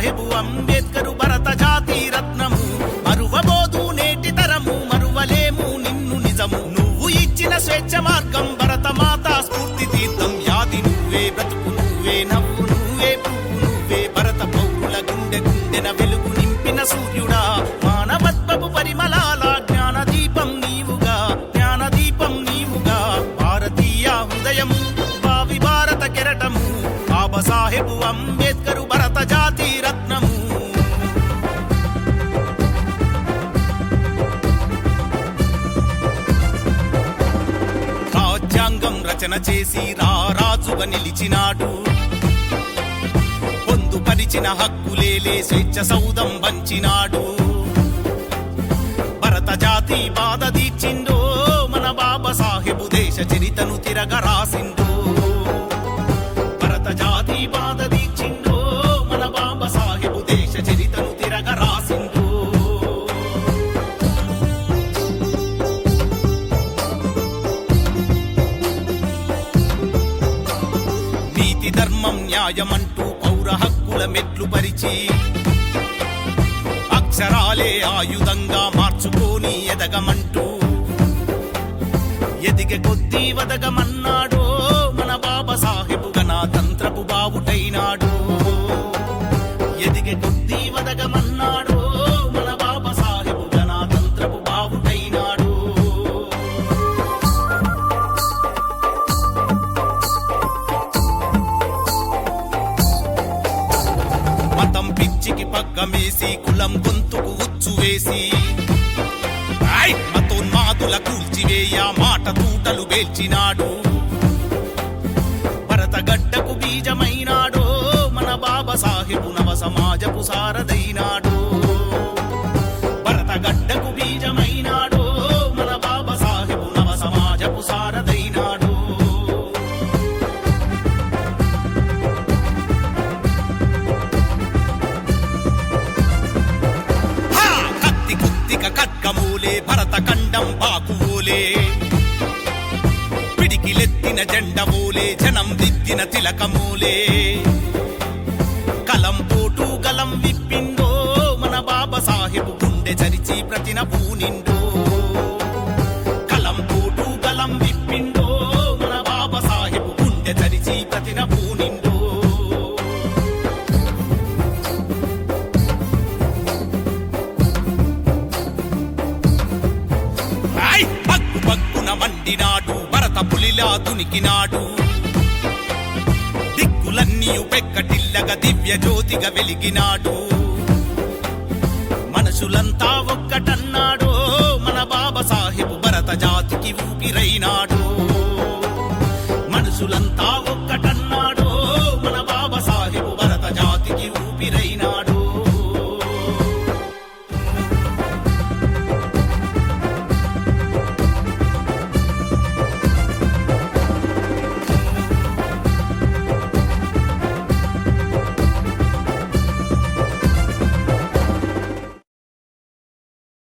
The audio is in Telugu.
బాబాసాహెబు అంబేద్కరు భరత జాతి రత్నము మరువబోదు నేటి తరము మరువలేము నిన్ను నిజము నువ్వు ఇచ్చిన స్వేచ్ఛ మార్గం భరత మాత స్ఫూర్తి తీర్థం యాది నువ్వే బ్రతుకు నువ్వే నవ్వు నువ్వే పువ్వు నువ్వే భరత పౌరుల గుండె గుండెన వెలుగు నింపిన సూర్యుడా మానవత్వపు పరిమళాల జ్ఞాన దీపం నీవుగా జ్ఞాన దీపం నీవుగా భారతీయ హృదయము భావి భారత కెరటము బాబాసాహెబు అంబేద్కరు భరత జాతి రత్నము రాజ్యాంగం రచన చేసి రారాజుగా నిలిచినాడు పొందుపరిచిన హక్కులేలే స్వేచ్ఛ సౌదం వంచినాడు భరత జాతి బాధ తీర్చిందో మన బాబా సాహెబు దేశ చరితను తిరగ రాసిందో భరత జాతి బాధ తీర్చిందో మన బాబా సాహెబు దేశ చరితను తిరగ రాసిందో నీతి ధర్మం న్యాయమంటూ పౌర హక్కుల మెట్లు పరిచి అక్షరాలే ఆయుధంగా మార్చుకోని ఎదగమంటూ ఎదిగే కొద్దీ వదగమన్నాడో మన బాబా సాహెబు గణతంత్రపు బావుటైనాడు ఎదిగే కొద్దీ వదగమన్నాడో మన బాబా సాహెబు గణతంత్రపు బావుటైనాడు మతం పిచ్చికి పగ్గమేసి కులం గొంతుకు ఉచ్చు వేసి ఆయ్! మతోన్మాదుల కూల్చివేయ మాట తూటలు వేల్చినాడు భరతగడ్డకు బీజమైనాడో మన బాబా సాహెబు నవ సమాజపు సారదైనాడు భరతగడ్డకు బీజమైనాడో మన బాబా సాహెబు నవ సమాజపు సారదైనాడు హా! కత్తి కుత్తిక ఖడ్గమూలే భరత ఖండం బాకువోలే పిడికిలెత్తిన జెండమూలే జనం దిద్దిన తిలకమూలే కలం పోటు గలం విప్పిందో మన బాబా సాహెబు గుండె చరిచి ప్రతిన పూనిండో కలం పోటు గలం విప్పిండో మన బాబా సాహెబు గుండె చరిచి ప్రతిన పూనిండో ఆయ్! పగ్గు పగ్గున మండినాడు భరత పులిలా దునికినాడు దిక్కులన్నీయు పెక్కటిల్లగా దివ్య జ్యోతిగా వెలిగినాడు మనుషులంతా ఒక్కటన్నాడో మన బాబా సాహెబు భరత జాతికి ఊపిరైనాడు